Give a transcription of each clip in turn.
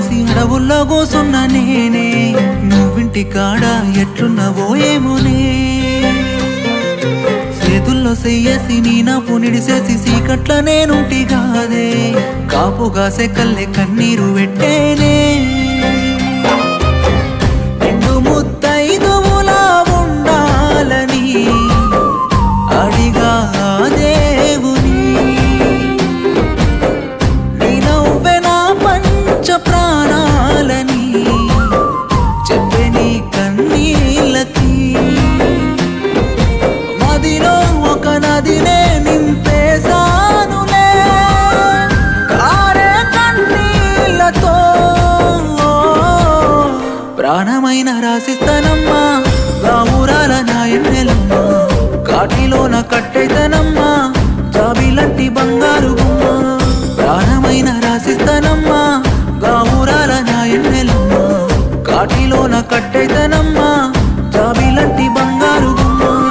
వదిలేసి అడవుల్లో కూసున్న నేనే నువ్వింటి కాడ ఎట్లున్నావో ఏమోనే చేతుల్లో చెయ్యేసి నీ నవ్వు నిడిసేసి సీకట్ల నేనుంటి కాదే కాపుగాసే కల్లె కన్నీరు పెట్టేనే నిండు ముత్తైదువులా ఉండాలని అడిగా ఆ దేవుని నీ నవ్వే నా పంచ ప్రాణాలని చెప్పే నీ కన్నీళ్ళకి మదిలో ఒక నదినే నింపేశానులే కారే కన్నీళ్ళతో ప్రాణమైన రాసిస్తానమ్మా రామురాల నా ఎన్నెలమ్మా కాటిలోన కట్టెతనమ్మా జాబిలంటి బంగారు గుమ్మ ప్రాణమైన రాసిస్తానమ్మా గామురాల నా ఎన్నెలమ్మా కాటిలోన కట్టెతనమ్మా జాబిలంటి బంగారు గుమ్మ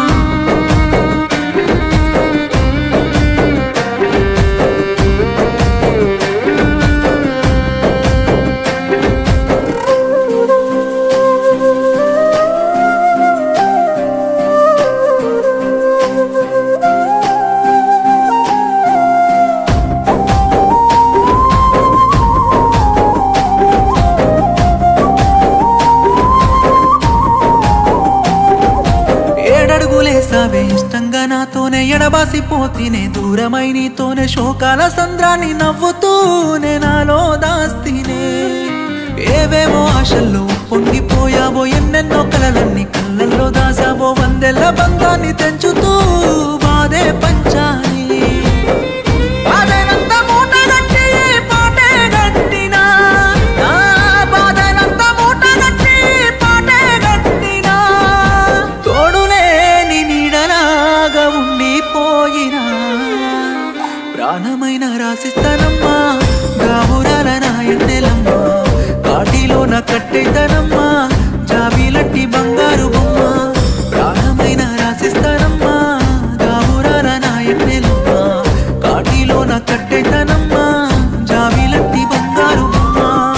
ఏడడుగులేసావే ఇష్టంగా నాతోనే ఎడబాసిపోతేనే దూరమై నీతోనే శోకాల సంద్రాన్ని నవ్వుతూనే నాలో దాస్తినే ఏవేవో ఆశల్లో పొంగిపోయావో ఎన్నెన్నో కలలన్నీ కళ్ళల్లో దాసావో వందెల్ల బంధాన్ని తెంచుతూ బాధే పంచాలి బాధనంత మూటగట్టి పాటే గట్టినా నా బాధనంత మూటగట్టి పాటే గట్టినా తోడులేని నీడలాగా ఉండిపోయినా ప్రాణమైన రాసిస్తానమ్మా గావురాల నా ఎన్నెలమ్మా కాటిలోన కట్టెతనమ్మా జాబిలట్టి బంగారు బొమ్మ ప్రాణమైన రాసిస్తానమ్మా గావురాల నా ఎన్నెలమ్మా కాటిలోన కట్టెతనమ్మా జాబిలట్టి బంగారు బొమ్మ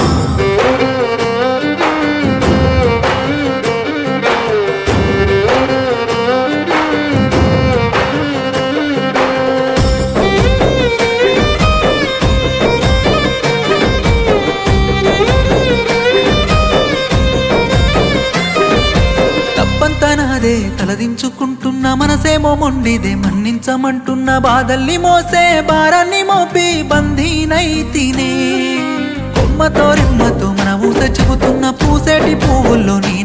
తప్పంతా నాదే తలదించుకుంటున్న మనసేమో మొండిదే మన్నించమంటున్న బాధల్ని మోసే భారాన్ని మోపి బందీనైతినే కొమ్మతో రిమ్మతో మన ఊస చెబుతున్న పూసేటి పువ్వుల్లో నీ